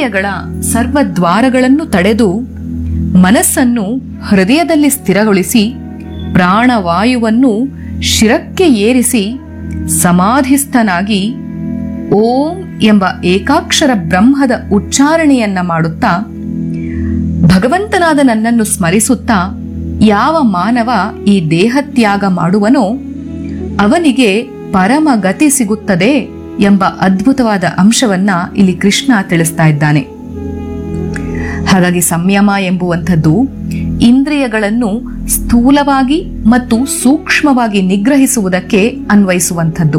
ಇಂದ್ರಿಯಗಳ ಸರ್ವದ್ವಾರಗಳನ್ನು ತಡೆದು ಮನಸ್ಸನ್ನು ಹೃದಯದಲ್ಲಿ ಸ್ಥಿರಗೊಳಿಸಿ ಪ್ರಾಣವಾಯುವನ್ನು ಶಿರಕ್ಕೆ ಏರಿಸಿ ಸಮಾಧಿಸ್ಥನಾಗಿ ಓಂ ಎಂಬ ಏಕಾಕ್ಷರ ಬ್ರಹ್ಮದ ಉಚ್ಚಾರಣೆಯನ್ನ ಮಾಡುತ್ತಾ ಭಗವಂತನಾದ ನನ್ನನ್ನು ಸ್ಮರಿಸುತ್ತಾ ಯಾವ ಮಾನವ ಈ ದೇಹತ್ಯಾಗ ಮಾಡುವನೋ ಅವನಿಗೆ ಪರಮ ಗತಿ ಸಿಗುತ್ತದೆ ಎಂಬ ಅದ್ಭುತವಾದ ಅಂಶವನ್ನ ಇಲ್ಲಿ ಕೃಷ್ಣ ತಿಳಿಸ್ತಾ ಇದ್ದಾನೆ ಹಾಗಾಗಿ ಸಂಯಮ ಎಂಬುವಂಥದ್ದು ಇಂದ್ರಿಯಗಳನ್ನು ಸ್ಥೂಲವಾಗಿ ಮತ್ತು ಸೂಕ್ಷ್ಮವಾಗಿ ನಿಗ್ರಹಿಸುವುದಕ್ಕೆ ಅನ್ವಯಿಸುವಂಥದ್ದು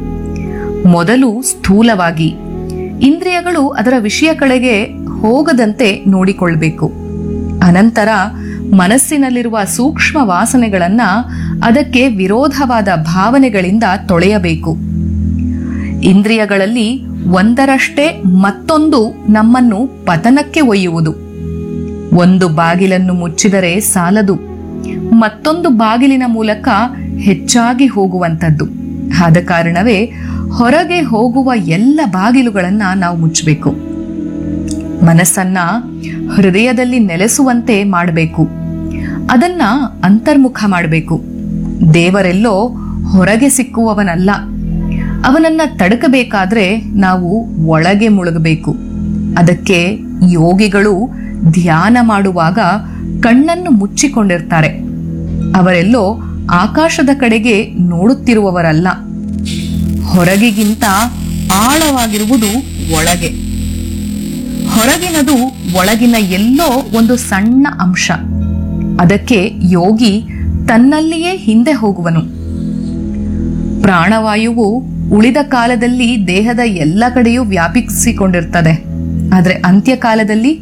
ಮೊದಲು ಸ್ಥೂಲವಾಗಿ ಇಂದ್ರಿಯಗಳು ಅದರ ವಿಷಯ ಕಡೆಗೆ ಹೋಗದಂತೆ ನೋಡಿಕೊಳ್ಬೇಕು ಅನಂತರ ಮನಸ್ಸಿನಲ್ಲಿರುವ ಸೂಕ್ಷ್ಮ ವಾಸನೆಗಳನ್ನ ಅದಕ್ಕೆ ವಿರೋಧವಾದ ಭಾವನೆಗಳಿಂದ ತೊಳೆಯಬೇಕು ಇಂದ್ರಿಯಗಳಲ್ಲಿ ಒಂದರಷ್ಟೇ ಮತ್ತೊಂದು ನಮ್ಮನ್ನು ಪತನಕ್ಕೆ ಒಯ್ಯುವುದು ಒಂದು ಬಾಗಿಲನ್ನು ಮುಚ್ಚಿದರೆ ಸಾಲದು ಮತ್ತೊಂದು ಬಾಗಿಲಿನ ಮೂಲಕ ಹೆಚ್ಚಾಗಿ ಹೋಗುವಂಥದ್ದು ಆದ ಕಾರಣವೇ ಹೊರಗೆ ಹೋಗುವ ಎಲ್ಲ ಬಾಗಿಲುಗಳನ್ನ ನಾವು ಮುಚ್ಚಬೇಕು ಮನಸ್ಸನ್ನ ಹೃದಯದಲ್ಲಿ ನೆಲೆಸುವಂತೆ ಮಾಡಬೇಕು ಅದನ್ನ ಅಂತರ್ಮುಖ ಮಾಡಬೇಕು ದೇವರೆಲ್ಲೋ ಹೊರಗೆ ಸಿಕ್ಕುವವನಲ್ಲ ಅವನನ್ನ ತಡಕಬೇಕಾದ್ರೆ ನಾವು ಒಳಗೆ ಮುಳುಗಬೇಕು ಅದಕ್ಕೆ ಯೋಗಿಗಳು ಧ್ಯಾನ ಮಾಡುವಾಗ ಕಣ್ಣನ್ನು ಮುಚ್ಚಿಕೊಂಡಿರ್ತಾರೆ ಅವರೆಲ್ಲೋ ಆಕಾಶದ ಕಡೆಗೆ ನೋಡುತ್ತಿರುವವರಲ್ಲ ಹೊರಗಿಗಿಂತ ಆಳವಾಗಿರುವುದು ಒಳಗೆ ಹೊರಗಿನದು ಒಳಗಿನ ಎಲ್ಲೋ ಒಂದು ಸಣ್ಣ ಅಂಶ ಅದಕ್ಕೆ ಯೋಗಿ ತನ್ನಲ್ಲಿಯೇ ಹಿಂದೆ ಹೋಗುವನು ಪ್ರಾಣವಾಯುವು ಉಳಿದ ಕಾಲದಲ್ಲಿ ದೇಹದ ಎಲ್ಲ ಕಡೆಯೂ ವ್ಯಾಪಿಸಿಕೊಂಡಿರ್ತದೆ ಆದರೆ ಅಂತ್ಯಕಾಲದಲ್ಲಿ